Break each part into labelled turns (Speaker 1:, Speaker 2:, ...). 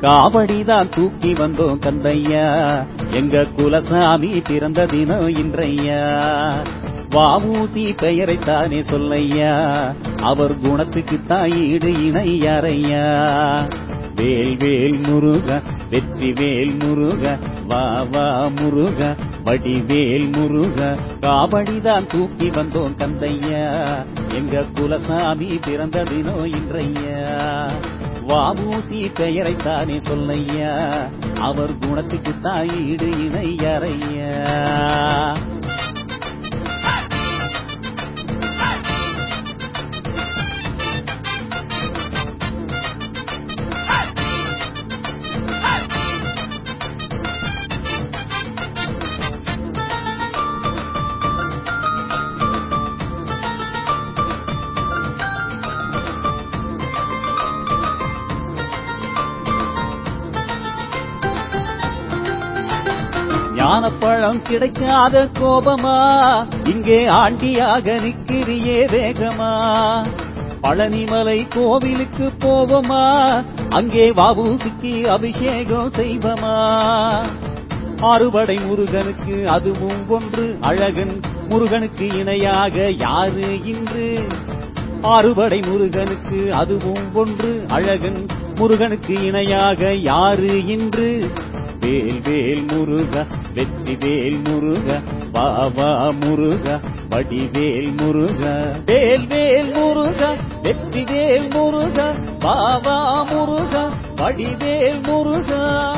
Speaker 1: காவடிதான் தூக்கி வந்தோம் கந்தையா எங்க குலசாமி பிறந்த தினம் இன்றையா வாமூசி பெயரைத்தானே சொல்லையா அவர் குணத்துக்கு ஈடு இணை யாரையா வேல் வேல் முருக வெற்றி வேல் முருக வா வா முருக வடிவேல் முருக காவடிதான் தூக்கி வந்தோம் கந்தையா எங்க குலசாமி பிறந்த தினம் இன்றையா வாமூசி பெயரைத்தானே சொல்லையா அவர் குணத்துக்கு ஈடு இணை யாரையா ஞானப்பழம் கிடைக்காத கோபமா இங்கே ஆண்டியாக நிக்கிறியே வேகமா பழனிமலை கோவிலுக்கு போவோமா அங்கே வாபூசிக்கு அபிஷேகம் செய்வமா ஆறுபடை முருகனுக்கு அதுவும் ஒன்று அழகன் முருகனுக்கு இணையாக யாரு இன்று ஆறுபடை முருகனுக்கு அதுவும் ஒன்று அழகன் முருகனுக்கு இணையாக யாரு இன்று வேல் வேல் முருக வெற்றி வேல் முருக பாவா முருக வடிவேல் முருக வேல் வேல் முருக வெற்றி வேல் முருக பாவா முருக வடிவேல் முருக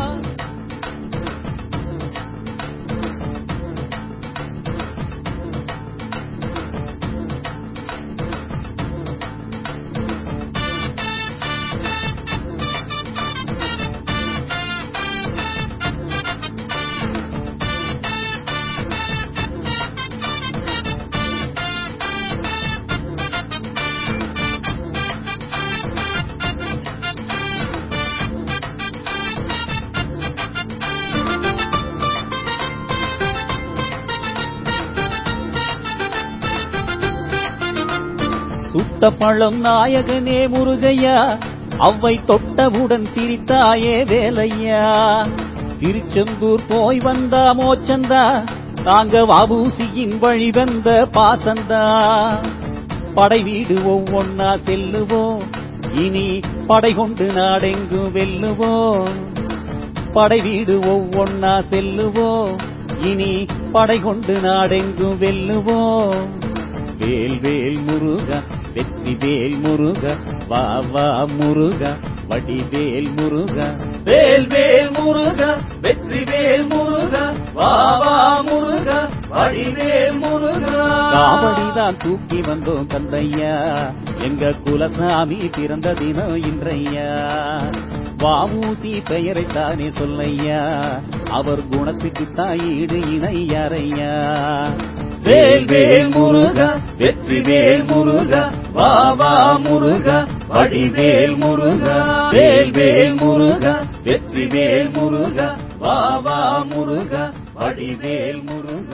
Speaker 1: சுட்ட பழம் நாயகனே முருகையா அவ்வை தொட்டவுடன் சிரித்தாயே வேலையா திருச்செந்தூர் போய் வந்தா மோச்சந்தா தாங்க வாபூசியின் வழி வந்த பாசந்தா படை வீடு ஒவ்வொன்னா செல்லுவோம் இனி படை கொண்டு நாடெங்கும் வெல்லுவோம் படை வீடு ஒவ்வொன்னா செல்லுவோம் இனி படை கொண்டு நாடெங்கும் வெல்லுவோம் வேல் வேல் முருக வெற்றி வேல் முருக வா வா முருக வடிவேல் முருக வேல் வேல் முருக வெற்றி வேல் முருக வா வா முருக வடிவேல் முருக காவடிதான் தூக்கி வந்தோம் கந்தையா எங்க குலசாமி பிறந்த தினம் இன்றையா வாமூசி பெயரைத்தானே சொல்லையா அவர் குணத்துக்கு ஈடு இணை யாரையா வேல் வேல் முருக வெற்றி வேல் முருக வா வா முருக வடிவேல் முருக வேல் வேல் முருக வெற்றி வேல் முருக வா வா முருக வடிவேல் முருக